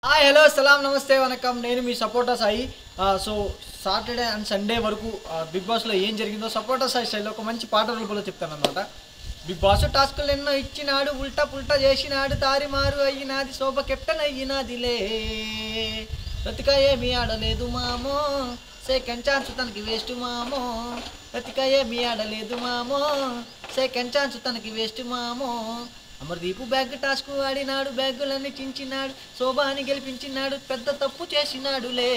hi hello సలాం నమస్తే వనకం నేను మీ supporter Sai ఆ, సో సాటర్డే అండ్ సండే వరకు ఆ, బిగ్ బాస్లో ఏం జరిగిందో సపోర్టర్ సాయి స్టైల్లో ఒక మంచి పాట రూపంలో చెప్తాను అనమాట బిగ్ బాస్ టాస్కులు ఎన్నో ఇచ్చినాడు ఉల్టా పుల్టా చేసినాడు తారిమారు అయ్యినాది శోభ కెప్టెన్ అయ్యినాదిలే రతిక ఏమీ ఆడలేదు మామో సెకండ్ ఛాన్స్ తనకి వేస్ట్ మామో రతిక ఏమీ ఆడలేదు మామో సెకండ్ ఛాన్స్ తనకి వేస్ట్ మామో అమర్దీపు బ్యాగ్ టాస్క్ ఆడినాడు బ్యాగులన్నీ చించినాడు శోభాని గెలిపించినాడు పెద్ద తప్పు చేసినాడులే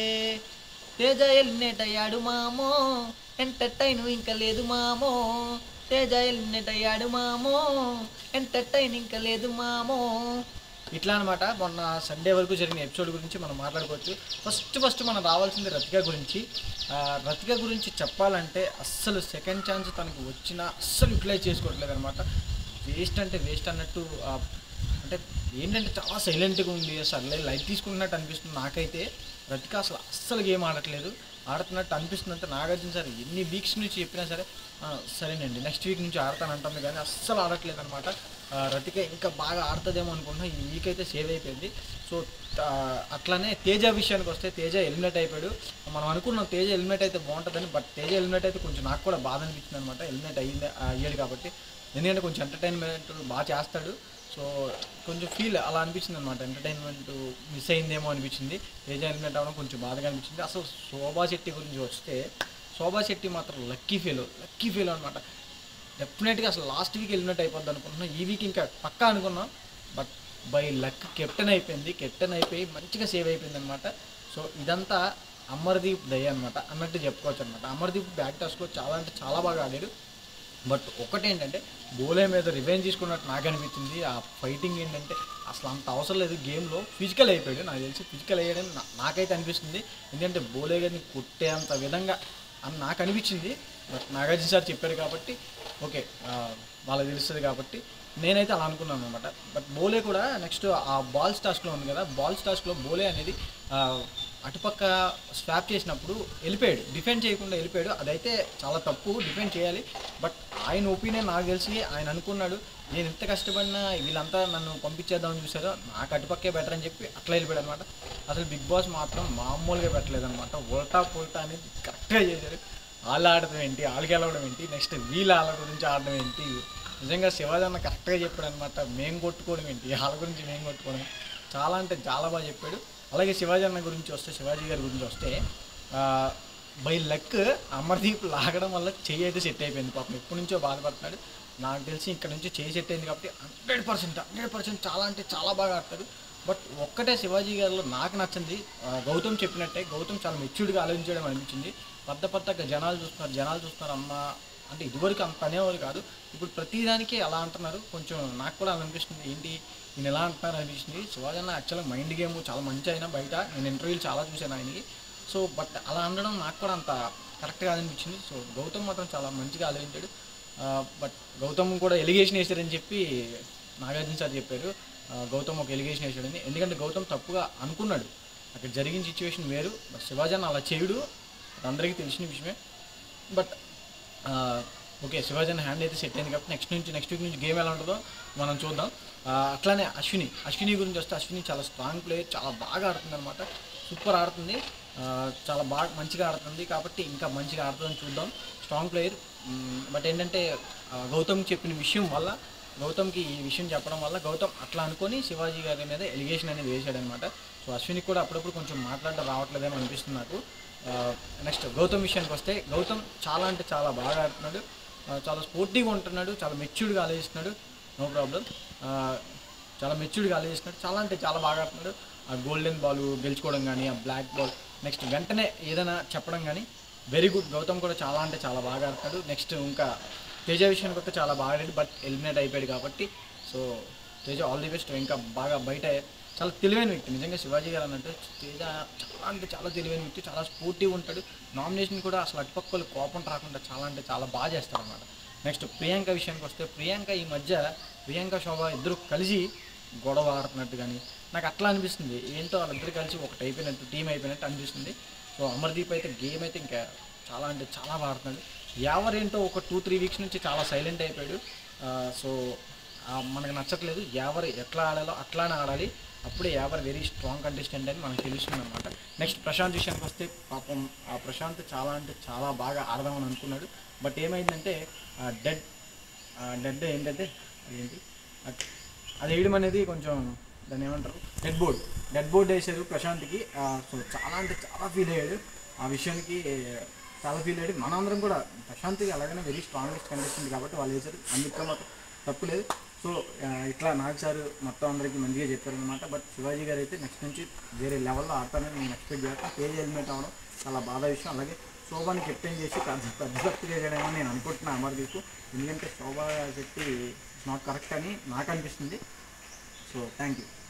తేజ ఎలిమినేట్ అయ్యాడు మామో ఎంటర్టైన్ ఇంకా లేదు మామో తేజ ఎలిమినేట్ అయ్యాడు మామో ఎంటర్టైన్ ఇంకా లేదు మామో ఇట్లా అనమాట మొన్న సండే వరకు జరిగిన ఎపిసోడ్ గురించి మనం మాట్లాడుకోవచ్చు ఫస్ట్ ఫస్ట్ మనం రావాల్సింది రతిక గురించి ఆ, రతిక గురించి చెప్పాలంటే అస్సలు సెకండ్ ఛాన్స్ తనకు వచ్చినా అస్సలు యూటిలైజ్ చేసుకోవట్లేదు అనమాట వేస్ట్ అంటే వేస్ట్ అన్నట్టు ఆ, అంటే ఏంటంటే చాలా సైలెంట్గా ఉంది అసలు లైట్ తీసుకుంటున్నట్టు అనిపిస్తుంది నాకైతే రతిక అసలు అస్సలు గేమ్ ఆడట్లేదు ఆడుతున్నట్టు అనిపిస్తుంది అంటే నాగార్జున సార్ ఎన్ని వీక్స్ నుంచి చెప్పినా సరే "ఆ, సరేనండి నెక్స్ట్ వీక్ నుంచి ఆడతాను అంటుంది కానీ అస్సలు ఆడట్లేదు అనమాట రతిక ఇంకా బాగా ఆడుతుందేమో అనుకుంటున్నా ఈ వీక్ అయితే సేవ్ అయిపోయింది సో ఆ, అట్లానే తేజ విషయానికి వస్తే తేజ ఎలిమినేట్ అయిపోయాడు మనం అనుకున్నాం తేజ ఎలిమినేట్ అయితే బాగుంటుందని బట్ తేజ ఎలిమినేట్ అయితే కొంచెం నాకు కూడా బాధ అనిపించింది అనమాట ఎలిమినేట్ అయ్యింది అయ్యాడు కాబట్టి ఎందుకంటే కొంచెం ఎంటర్టైన్మెంట్ బాగా చేస్తాడు సో కొంచెం ఫీల్ అలా అనిపించింది అనమాట ఎంటర్టైన్మెంట్ మిస్ అయిందేమో అనిపించింది తేజ ఎలిమినేట్ అవ్వడం కొంచెం బాధగా అనిపించింది అసలు శోభా శెట్టి గురించి వస్తే శోభా శెట్టి మాత్రం లక్కీ ఫీల్ లక్కీ ఫీల్ అనమాట డెఫినెట్గా అసలు లాస్ట్ వీక్ ఎలిమినేట్ అయిపోద్ది అనుకుంటున్నాం ఈ వీక్ ఇంకా పక్కా అనుకున్నాం బట్ బై లక్ కెప్టెన్ అయిపోయింది కెప్టెన్ అయిపోయి మంచిగా సేవ్ అయిపోయింది అనమాట సో ఇదంతా అమర్దీప్ దయ అనమాట అన్నట్టు చెప్పుకోవచ్చు అనమాట అమర్దీప్ బ్యాక్ టాస్క్లో చాలా అంటే చాలా బాగా ఆడాడు బట్ ఒకటేంటంటే బోలే మీద రివెంజ్ తీసుకున్నట్టు నాకు అనిపించింది ఆ ఫైటింగ్ ఏంటంటే అసలు అంత అవసరం లేదు గేమ్లో ఫిజికల్ అయిపోయాడు నాకు తెలిసి ఫిజికల్ అయ్యాడని నా- నాకైతే అనిపిస్తుంది ఎందుకంటే బోలే గారిని కొట్టేంత విధంగా అని నాకు అనిపించింది బట్ నాగార్జున సార్ చెప్పారు కాబట్టి ఓకే ఆ, వాళ్ళకి తెలుస్తుంది కాబట్టి నేనైతే అలా అనుకున్నాను అనమాట బట్ బోలే కూడా నెక్స్ట్ ఆ బాల్స్ టాస్క్లో ఉంది కదా బాల్స్ టాస్క్లో బోలే అనేది ఆ, అటుపక్క స్వాప్ చేసినప్పుడు వెళ్ళిపోయాడు డిఫెండ్ చేయకుండా వెళ్ళిపోయాడు అదైతే చాలా తప్పు డిఫెండ్ చేయాలి బట్ ఆయన ఒపీనియన్ నాకు తెలిసి ఆయన అనుకున్నాడు నేను ఎంత కష్టపడినా వీళ్ళంతా నన్ను పంపించేద్దామని చూసారో నాకు అటుపక్కే బెటర్ అని చెప్పి అట్లా వెళ్ళిపోయాడు అనమాట అసలు బిగ్ బాస్ మాత్రం మామూలుగా పెట్టలేదు అనమాట ఉల్టా పుల్టా అనేది కరెక్ట్గా చేశారు వాళ్ళు ఆడటం ఏంటి వాళ్ళు గెలవడం ఏంటి నెక్స్ట్ వీళ్ళ వాళ్ళ గురించి ఆడడం ఏంటి నిజంగా శివాజీ అన్న కరెక్ట్గా చెప్పాడు అనమాట మేము కొట్టుకోవడం ఏంటి వాళ్ళ గురించి మేము కొట్టుకోవడం చాలా అంటే చాలా బాగా చెప్పాడు అలాగే శివాజీ అన్న గురించి వస్తే శివాజీ గారి గురించి వస్తే బై లక్ అమర్దీప్ లాగడం వల్ల చెయ్యి అయితే సెట్ అయిపోయింది పాపం ఎప్పటి నుంచో బాధపడుతున్నాడు నాకు తెలిసి ఇక్కడ నుంచి చెయ్యి సెట్ అయింది కాబట్టి హండ్రెడ్ పర్సెంట్ హండ్రెడ్ పర్సెంట్ చాలా అంటే చాలా బాగా ఆడతాడు బట్ ఒక్కటే శివాజీ గారిలో నాకు నచ్చింది ఆ, గౌతమ్ చెప్పినట్టే గౌతమ్ చాలా మెచ్యూర్డ్గా ఆలోచించడం అనిపించింది పెద్ద పెద్దగా జనాలు చూస్తున్నారు జనాలు చూస్తున్నారు అమ్మ అంటే ఇదివరకు అంత అనేవారు కాదు ఇప్పుడు ప్రతిదానికి అలా అంటున్నారు కొంచెం నాకు కూడా అలా అనిపిస్తుంది ఏంటి నేను ఎలా అంటున్నారు అనిపించింది శివాజీ అన్న యాక్చువల్గా మైండ్ గేమ్ చాలా మంచి అయినా బయట నేను ఇంటర్వ్యూలు చాలా చూశాను ఆయనకి సో బట్ అలా అనడం నాకు కూడా అంత కరెక్ట్గా అనిపించింది సో గౌతమ్ మాత్రం చాలా మంచిగా ఆలోచించాడు బట్ గౌతమ్ కూడా ఎలిగేషన్ వేశారని చెప్పి నాగార్జున సార్ చెప్పారు ఆ, గౌతమ్ ఒక ఎలిగేషన్ వేసాడని ఎందుకంటే గౌతమ్ తప్పుగా అనుకున్నాడు అక్కడ జరిగిన సిచ్యువేషన్ వేరు బట్ శివాజీ అన్న అలా చేయడు అది అందరికీ తెలిసిన విషయమే బట్ ఆ, ఓకే శివాజీ హ్యాండ్ అయితే సెట్ అయింది కాబట్టి నెక్స్ట్ నుంచి నెక్స్ట్ వీక్ నుంచి గేమ్ ఎలా ఉంటుందో మనం చూద్దాం ఆ, అట్లానే అశ్విని అశ్విని గురించి వస్తే అశ్విని చాలా స్ట్రాంగ్ ప్లేయర్ చాలా బాగా ఆడుతుంది అనమాట సూపర్ ఆడుతుంది ఆ, చాలా బాగా మంచిగా ఆడుతుంది కాబట్టి ఇంకా మంచిగా ఆడుతుందని చూద్దాం స్ట్రాంగ్ ప్లేయర్ బట్ ఏంటంటే ఆ, గౌతమ్ చెప్పిన విషయం వల్ల గౌతమ్కి ఈ విషయం చెప్పడం వల్ల గౌతమ్ అట్లా అనుకొని శివాజీ గారి మీద ఎలిగేషన్ అనేది వేసాడనమాట సో అశ్వినికి కూడా అప్పుడప్పుడు కొంచెం మాట్లాడడం రావట్లేదేమో అనిపిస్తుంది నాకు నెక్స్ట్ గౌతమ్ విషయానికి వస్తే గౌతమ్ చాలా అంటే చాలా బాగా ఆడుతున్నాడు ఆ, చాలా స్పోర్టివ్గా ఉంటున్నాడు చాలా మెచ్యూర్డ్గా ఆలోచిస్తున్నాడు నో ప్రాబ్లం చాలా మెచ్యూర్డ్గా ఆలోచిస్తున్నాడు చాలా అంటే చాలా బాగా ఆడుతున్నాడు ఆ గోల్డెన్ బాల్ గెలుచుకోవడం కానీ ఆ బ్లాక్ బాల్ నెక్స్ట్ వెంటనే ఏదైనా చెప్పడం కానీ వెరీ గుడ్ గౌతమ్ కూడా చాలా అంటే చాలా బాగా ఆడుతున్నాడు నెక్స్ట్ ఇంకా తేజ విషయానికి వస్తే చాలా బాగా ఆడాడు బట్ ఎలిమినేట్ అయిపోయాడు కాబట్టి so Teja all the best ఇంకా బాగా బయట చాలా తెలివైన వ్యక్తి నిజంగా శివాజీ గారు అన్నట్టు తేజ చాలా అంటే చాలా తెలివైన వ్యక్తి చాలా స్పోర్టివ్ ఉంటాడు నామినేషన్ కూడా అసలు అటుపక్కలు కోపం రాకుండా చాలా అంటే చాలా బాగా చేస్తాడు అనమాట నెక్స్ట్ ప్రియాంక విషయానికి వస్తే ప్రియాంక ఈ మధ్య ప్రియాంక శోభ ఇద్దరు కలిసి గొడవ ఆడుతున్నట్టు కానీ నాకు అట్లా అనిపిస్తుంది ఏంటో వాళ్ళిద్దరు కలిసి ఒకటి అయిపోయినట్టు టీం అయిపోయినట్టు అనిపిస్తుంది సో అమర్దీప్ అయితే గేమ్ అయితే ఇంకా చాలా అంటే చాలా బాగా ఆడుతున్నాడు ఎవరేంటో ఒక టూ త్రీ వీక్స్ నుంచి చాలా సైలెంట్ అయిపోయాడు ఆ, సో ఆ, మనకు నచ్చట్లేదు ఎవరు ఎట్లా ఆడాలో అట్లానే ఆడాలి అప్పుడే యావర్ వెరీ స్ట్రాంగ్ కంటెస్టెంట్ అని మనకు తెలుస్తుంది అనమాట నెక్స్ట్ ప్రశాంత్ విషయానికి వస్తే పాపం ఆ ప్రశాంత్ చాలా అంటే చాలా బాగా ఆడదామని అనుకున్నాడు బట్ ఏమైందంటే డెడ్ డెడ్ ఏంటంటే అదేంటి అట్- అది వేయడం అనేది కొంచెం దాన్ని ఏమంటారు డెడ్ బోర్డ్ డెడ్ బోర్డ్ వేసారు ప్రశాంత్కి సో చాలా అంటే చాలా ఫీల్ అయ్యాడు ఆ విషయానికి చాలా ఫీల్ అయ్యాడు మనందరం కూడా ప్రశాంత్కి అలాగనే వెరీ స్ట్రాంగెస్ట్ కంటెస్టెంట్ కాబట్టి వాళ్ళు వేసారు అందుకే మాత్రం తప్పులేదు సో ఆ, ఇట్లా నాకు సార్ మొత్తం అందరికీ మంచిగా చెప్పారనమాట బట్ శివాజీ గారు అయితే నెక్స్ట్ నుంచి వేరే లెవెల్లో ఆడతానని నేను ఎక్స్పెక్ట్ చేస్తాను పేజ్ హెల్మెట్ అవ్వడం చాలా బాధ విషయం అలాగే శోభాని కెప్టెన్ చేసి పెద్ద పెద్ద తప్పు చేయడమో నేను అనుకుంటున్నాను అమర్దీప్ ఎందుకంటే శోభా శెట్టి నాట్ కరెక్ట్ అని నాకు అనిపిస్తుంది సో థ్యాంక్ యూ